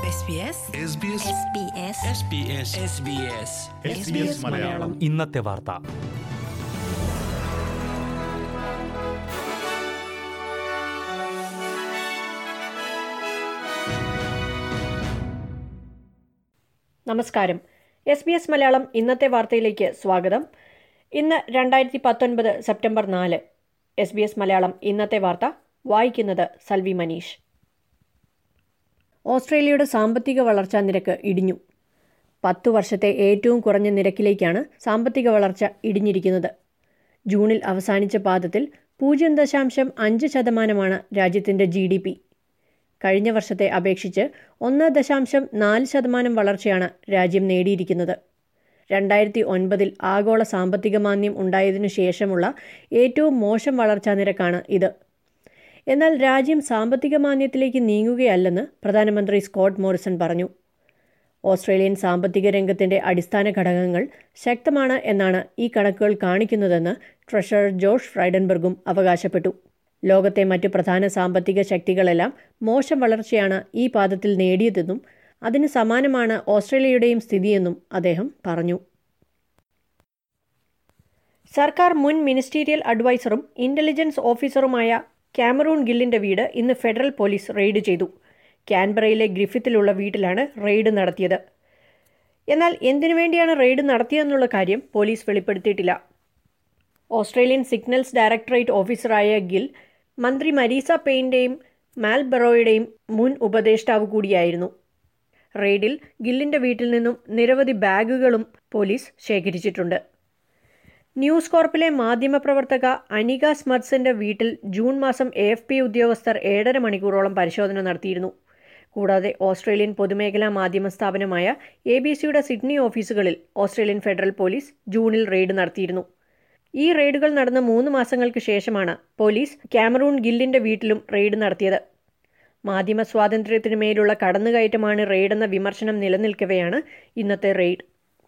SBS SBS SBS SBS SBS Malayalam ഇന്നത്തെ വാർത്ത നമസ്കാരം എസ് ബി എസ് മലയാളം ഇന്നത്തെ വാർത്തയിലേക്ക് സ്വാഗതം ഇന്ന് രണ്ടായിരത്തി പത്തൊൻപത് സെപ്റ്റംബർ നാല് എസ് ബി എസ് മലയാളം ഇന്നത്തെ വാർത്ത വായിക്കുന്നത് സൽവി മനീഷ് ഓസ്ട്രേലിയയുടെ സാമ്പത്തിക വളർച്ചാ നിരക്ക് ഇടിഞ്ഞു പത്തു വർഷത്തെ ഏറ്റവും കുറഞ്ഞ നിരക്കിലേക്കാണ് സാമ്പത്തിക വളർച്ച ഇടിഞ്ഞിരിക്കുന്നത് ജൂണിൽ അവസാനിച്ച പാദത്തിൽ പൂജ്യം ദശാംശം അഞ്ച് ശതമാനമാണ് രാജ്യത്തിന്റെ ജി ഡി പി കഴിഞ്ഞ വർഷത്തെ അപേക്ഷിച്ച് ഒന്ന് ദശാംശം നാല് ശതമാനം വളർച്ചയാണ് രാജ്യം നേടിയിരിക്കുന്നത് രണ്ടായിരത്തി ഒൻപതിൽ ആഗോള സാമ്പത്തിക മാന്ദ്യം ഉണ്ടായതിനു ശേഷമുള്ള ഏറ്റവും മോശം വളർച്ചാ നിരക്കാണ് ഇത് എന്നാൽ രാജ്യം സാമ്പത്തിക മാന്ദ്യത്തിലേക്ക് നീങ്ങുകയല്ലെന്ന് പ്രധാനമന്ത്രി സ്കോട്ട് മോറിസൺ പറഞ്ഞു ഓസ്ട്രേലിയൻ സാമ്പത്തിക രംഗത്തിന്റെ അടിസ്ഥാന ഘടകങ്ങൾ ശക്തമാണ് എന്നാണ് ഈ കണക്കുകൾ കാണിക്കുന്നതെന്ന് ട്രഷറർ ജോഷ് ഫ്രൈഡൻബർഗും അവകാശപ്പെട്ടു ലോകത്തെ മറ്റു പ്രധാന സാമ്പത്തിക ശക്തികളെല്ലാം മോശം വളർച്ചയാണ് ഈ പാദത്തിൽ നേടിയതെന്നും അതിന് സമാനമാണ് ഓസ്ട്രേലിയയുടെയും സ്ഥിതിയെന്നും അദ്ദേഹം പറഞ്ഞു സർക്കാർ മുൻ മിനിസ്റ്റീരിയൽ അഡ്വൈസറും ഇന്റലിജൻസ് ഓഫീസറുമായ കാമറൂൺ ഗില്ലിന്റെ വീട് ഇന്ന് ഫെഡറൽ പോലീസ് റെയ്ഡ് ചെയ്തു കാൻബറയിലെ ഗ്രിഫിത്തിലുള്ള വീട്ടിലാണ് റെയ്ഡ് നടത്തിയത് എന്നാൽ എന്തിനു വേണ്ടിയാണ് റെയ്ഡ് നടത്തിയതെന്നുള്ള കാര്യം പോലീസ് വെളിപ്പെടുത്തിയിട്ടില്ല ഓസ്ട്രേലിയൻ സിഗ്നൽസ് ഡയറക്ടറേറ്റ് ഓഫീസറായ ഗിൽ മന്ത്രി മരീസ പെയിന്റെയും മാൽബറോയുടെയും മുൻ ഉപദേഷ്ടാവ് കൂടിയായിരുന്നു റെയ്ഡിൽ ഗില്ലിന്റെ വീട്ടിൽ നിന്നും നിരവധി ബാഗുകളും പോലീസ് ശേഖരിച്ചിട്ടുണ്ട് ന്യൂസ് കോർപ്പിലെ മാധ്യമപ്രവർത്തക അനിക സ്മർട്സിന്റെ വീട്ടിൽ ജൂൺ മാസം എ എഫ് പി ഉദ്യോഗസ്ഥർ ഏഴര മണിക്കൂറോളം പരിശോധന നടത്തിയിരുന്നു കൂടാതെ ഓസ്ട്രേലിയൻ പൊതുമേഖലാ മാധ്യമ സ്ഥാപനമായ എ ബി സിയുടെ സിഡ്നി ഓഫീസുകളിൽ ഓസ്ട്രേലിയൻ ഫെഡറൽ പോലീസ് ജൂണിൽ റെയ്ഡ് നടത്തിയിരുന്നു ഈ റെയ്ഡുകൾ നടന്ന മൂന്ന് മാസങ്ങൾക്ക് ശേഷമാണ് പോലീസ് കാമറൂൺ ഗില്ലിന്റെ വീട്ടിലും റെയ്ഡ് നടത്തിയത് മാധ്യമ സ്വാതന്ത്ര്യത്തിനു മേലുള്ള കടന്നുകയറ്റമാണ് റെയ്ഡെന്ന വിമർശനം നിലനിൽക്കവെയാണ് ഇന്നത്തെ റെയ്ഡ്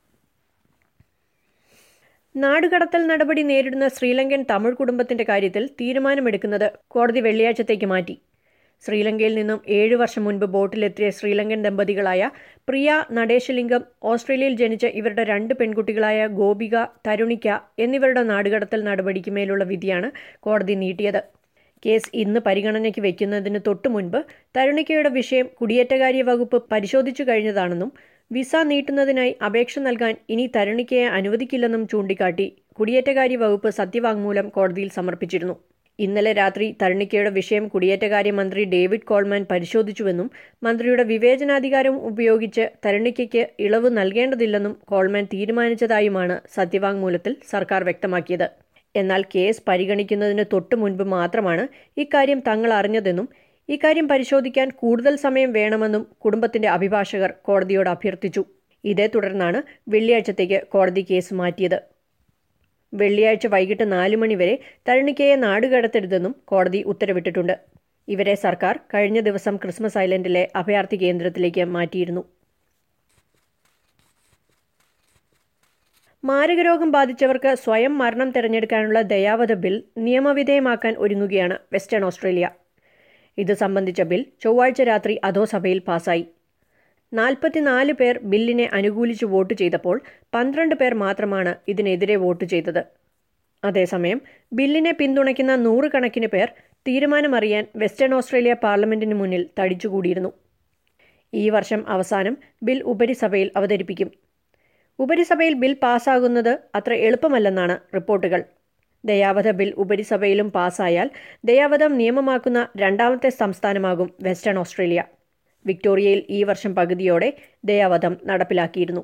നാടുകടത്തൽ നടപടി നേരിടുന്ന ശ്രീലങ്കൻ തമിഴ് കുടുംബത്തിന്റെ കാര്യത്തിൽ തീരുമാനമെടുക്കുന്നത് കോടതി വെള്ളിയാഴ്ചത്തേക്ക് മാറ്റി ശ്രീലങ്കയിൽ നിന്നും ഏഴു വർഷം മുൻപ് ബോട്ടിലെത്തിയ ശ്രീലങ്കൻ ദമ്പതികളായ പ്രിയ നടേശലിംഗം ഓസ്ട്രേലിയയിൽ ജനിച്ച ഇവരുടെ രണ്ട് പെൺകുട്ടികളായ ഗോപിക തരുണിക്ക എന്നിവരുടെ നാടുകടത്തൽ നടപടിക്ക് മേലുള്ള വിധിയാണ് കോടതി നീട്ടിയത് കേസ് ഇന്ന് പരിഗണനയ്ക്ക് വയ്ക്കുന്നതിന് തൊട്ടു മുൻപ് തരുണിക്കയുടെ വിഷയം കുടിയേറ്റകാര്യ വകുപ്പ് പരിശോധിച്ചു കഴിഞ്ഞതാണെന്നും വിസ നീട്ടുന്നതിനായി അപേക്ഷ നൽകാൻ ഇനി തരുണിക്കയെ അനുവദിക്കില്ലെന്നും ചൂണ്ടിക്കാട്ടി കുടിയേറ്റകാര്യ വകുപ്പ് സത്യവാങ്മൂലം കോടതിയിൽ സമർപ്പിച്ചിരുന്നു ഇന്നലെ രാത്രി തരുണിക്കയുടെ വിഷയം കുടിയേറ്റകാര്യ മന്ത്രി ഡേവിഡ് കോൾമാൻ പരിശോധിച്ചുവെന്നും മന്ത്രിയുടെ വിവേചനാധികാരം ഉപയോഗിച്ച് തരുണിക്കയ്ക്ക് ഇളവ് നൽകേണ്ടതില്ലെന്നും കോൾമാൻ തീരുമാനിച്ചതായുമാണ് സത്യവാങ്മൂലത്തിൽ സർക്കാർ വ്യക്തമാക്കിയത് എന്നാൽ കേസ് പരിഗണിക്കുന്നതിന് തൊട്ടു മുൻപ് മാത്രമാണ് ഇക്കാര്യം തങ്ങൾ അറിഞ്ഞതെന്നും ഇക്കാര്യം പരിശോധിക്കാൻ കൂടുതൽ സമയം വേണമെന്നും കുടുംബത്തിന്റെ അഭിഭാഷകർ കോടതിയോട് അഭ്യർത്ഥിച്ചു ഇതേ തുടർന്നാണ് വെള്ളിയാഴ്ചത്തേക്ക് കോടതി കേസ് മാറ്റിയത് വെള്ളിയാഴ്ച വൈകിട്ട് നാലു മണിവരെ തരുണിക്കയെ നാടുകടത്തരുതെന്നും കോടതി ഉത്തരവിട്ടിട്ടുണ്ട് ഇവരെ സർക്കാർ കഴിഞ്ഞ ദിവസം ക്രിസ്മസ് ഐലൻഡിലെ അഭയാർത്ഥി കേന്ദ്രത്തിലേക്ക് മാറ്റിയിരുന്നു മാരകരോഗം ബാധിച്ചവർക്ക് സ്വയം മരണം തിരഞ്ഞെടുക്കാനുള്ള ദയാവധ ബിൽ നിയമവിധേയമാക്കാൻ ഒരുങ്ങുകയാണ് വെസ്റ്റേൺ ഓസ്ട്രേലിയ ഇത് സംബന്ധിച്ച ബിൽ ചൊവ്വാഴ്ച രാത്രി അധോസഭയിൽ പാസായി നാൽപ്പത്തിനാല് പേർ ബില്ലിനെ അനുകൂലിച്ച് വോട്ട് ചെയ്തപ്പോൾ പന്ത്രണ്ട് പേർ മാത്രമാണ് ഇതിനെതിരെ വോട്ട് ചെയ്തത് അതേസമയം ബില്ലിനെ പിന്തുണയ്ക്കുന്ന നൂറുകണക്കിന് പേർ തീരുമാനമറിയാൻ വെസ്റ്റേൺ ഓസ്ട്രേലിയ പാർലമെന്റിന് മുന്നിൽ തടിച്ചുകൂടിയിരുന്നു ഈ വർഷം അവസാനം ബിൽ ഉപരിസഭയിൽ അവതരിപ്പിക്കും ഉപരിസഭയിൽ ബിൽ പാസ്സാകുന്നത് അത്ര എളുപ്പമല്ലെന്നാണ് റിപ്പോർട്ടുകൾ ദയാവധ ബിൽ ഉപരിസഭയിലും പാസ്സായാൽ ദയാവധം നിയമമാക്കുന്ന രണ്ടാമത്തെ സംസ്ഥാനമാകും വെസ്റ്റേൺ ഓസ്ട്രേലിയ വിക്ടോറിയയിൽ ഈ വർഷം പകുതിയോടെ ദയാവധം നടപ്പിലാക്കിയിരുന്നു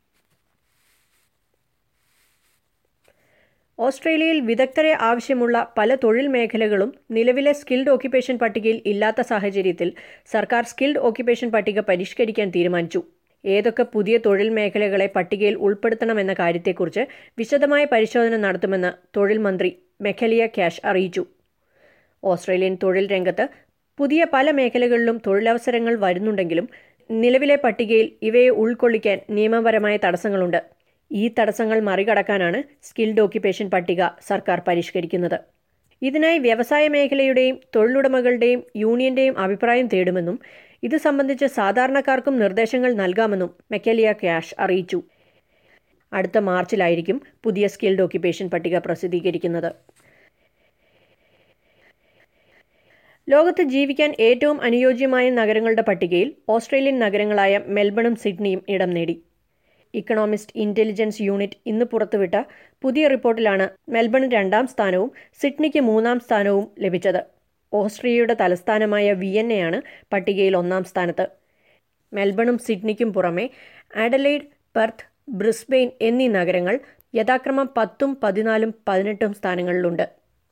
ഓസ്ട്രേലിയയിൽ വിദഗ്ധരെ ആവശ്യമുള്ള പല തൊഴിൽ മേഖലകളും നിലവിലെ സ്കിൽഡ് ഓക്യുപ്പേഷൻ പട്ടികയിൽ ഇല്ലാത്ത സാഹചര്യത്തിൽ സർക്കാർ സ്കിൽഡ് ഓക്യുപ്പേഷൻ പട്ടിക പരിഷ്കരിക്കാൻ തീരുമാനിച്ചു ഏതൊക്കെ പുതിയ തൊഴിൽ മേഖലകളെ പട്ടികയിൽ ഉൾപ്പെടുത്തണമെന്ന കാര്യത്തെക്കുറിച്ച് വിശദമായ പരിശോധന നടത്തുമെന്ന് തൊഴിൽ മന്ത്രി മെഖലിയ ക്യാഷ് അറിയിച്ചു ഓസ്ട്രേലിയൻ തൊഴിൽ രംഗത്ത് പുതിയ പല മേഖലകളിലും തൊഴിലവസരങ്ങൾ വരുന്നുണ്ടെങ്കിലും നിലവിലെ പട്ടികയിൽ ഇവയെ ഉൾക്കൊള്ളിക്കാൻ നിയമപരമായ തടസ്സങ്ങളുണ്ട് ഈ തടസ്സങ്ങൾ മറികടക്കാനാണ് സ്കിൽഡ് ഓക്യുപ്പേഷൻ പട്ടിക സർക്കാർ പരിഷ്കരിക്കുന്നത് ഇതിനായി വ്യവസായ മേഖലയുടെയും തൊഴിലുടമകളുടെയും യൂണിയന്റെയും അഭിപ്രായം തേടുമെന്നും ഇത് സംബന്ധിച്ച് സാധാരണക്കാർക്കും നിർദ്ദേശങ്ങൾ നൽകാമെന്നും മെക്കലിയ ക്യാഷ് അറിയിച്ചു അടുത്ത മാർച്ചിലായിരിക്കും പുതിയ സ്കിൽഡ് ഓക്യുപ്പേഷൻ പട്ടിക പ്രസിദ്ധീകരിക്കുന്നത് ലോകത്ത് ജീവിക്കാൻ ഏറ്റവും അനുയോജ്യമായ നഗരങ്ങളുടെ പട്ടികയിൽ ഓസ്ട്രേലിയൻ നഗരങ്ങളായ മെൽബണും സിഡ്നിയും ഇടം നേടി ഇക്കണോമിസ്റ്റ് ഇന്റലിജൻസ് യൂണിറ്റ് ഇന്ന് പുറത്തുവിട്ട പുതിയ റിപ്പോർട്ടിലാണ് മെൽബൺ രണ്ടാം സ്ഥാനവും സിഡ്നിക്ക് മൂന്നാം സ്ഥാനവും ലഭിച്ചത് ഓസ്ട്രിയയുടെ തലസ്ഥാനമായ വിയന്നയാണ് പട്ടികയിൽ ഒന്നാം സ്ഥാനത്ത് മെൽബണും സിഡ്നിക്കും പുറമെ ആഡലൈഡ് പെർത്ത് ബ്രിസ്ബെയിൻ എന്നീ നഗരങ്ങൾ യഥാക്രമം പത്തും പതിനാലും പതിനെട്ടും സ്ഥാനങ്ങളിലുണ്ട്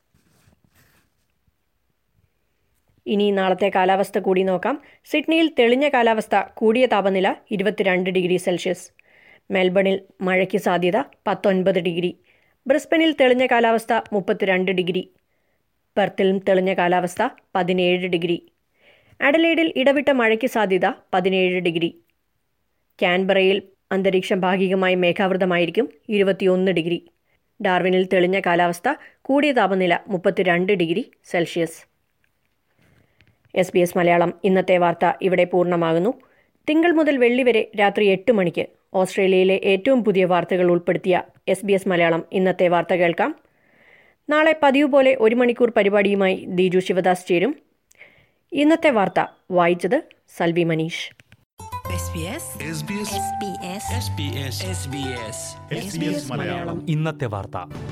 ഇനി നാളത്തെ കാലാവസ്ഥ കൂടി നോക്കാം സിഡ്നിയിൽ തെളിഞ്ഞ കാലാവസ്ഥ കൂടിയ താപനില ഇരുപത്തിരണ്ട് ഡിഗ്രി സെൽഷ്യസ് മെൽബണിൽ മഴയ്ക്ക് സാധ്യത പത്തൊൻപത് ഡിഗ്രി ബ്രിസ്ബനിൽ തെളിഞ്ഞ കാലാവസ്ഥ മുപ്പത്തിരണ്ട് ഡിഗ്രി പെർത്തിലും തെളിഞ്ഞ കാലാവസ്ഥ പതിനേഴ് ഡിഗ്രി അഡലൈഡിൽ ഇടവിട്ട മഴയ്ക്ക് സാധ്യത പതിനേഴ് ഡിഗ്രി കാൻബറയിൽ അന്തരീക്ഷം ഭാഗികമായി മേഘാവൃതമായിരിക്കും ഇരുപത്തിയൊന്ന് ഡിഗ്രി ഡാർവിനിൽ തെളിഞ്ഞ കാലാവസ്ഥ കൂടിയ താപനില മുപ്പത്തിരണ്ട് degree Celsius S B S Malayalam ഇന്നത്തെ വാർത്ത ഇവിടെ പൂർണ്ണമാകുന്നു തിങ്കൾ മുതൽ വെള്ളി വരെ രാത്രി എട്ട് മണിക്ക് ഓസ്ട്രേലിയയിലെ ഏറ്റവും പുതിയ വാർത്തകൾ ഉൾപ്പെടുത്തിയ എസ് ബി എസ് മലയാളം ഇന്നത്തെ വാർത്ത കേൾക്കാം നാളെ പതിവ് പോലെ ഒരു മണിക്കൂർ പരിപാടിയുമായി ദീജു ശിവദാസ് ചേരും ഇന്നത്തെ വാർത്ത വായിച്ചത് സൽവി മനീഷ് SBS ഇന്നത്തെ വാർത്ത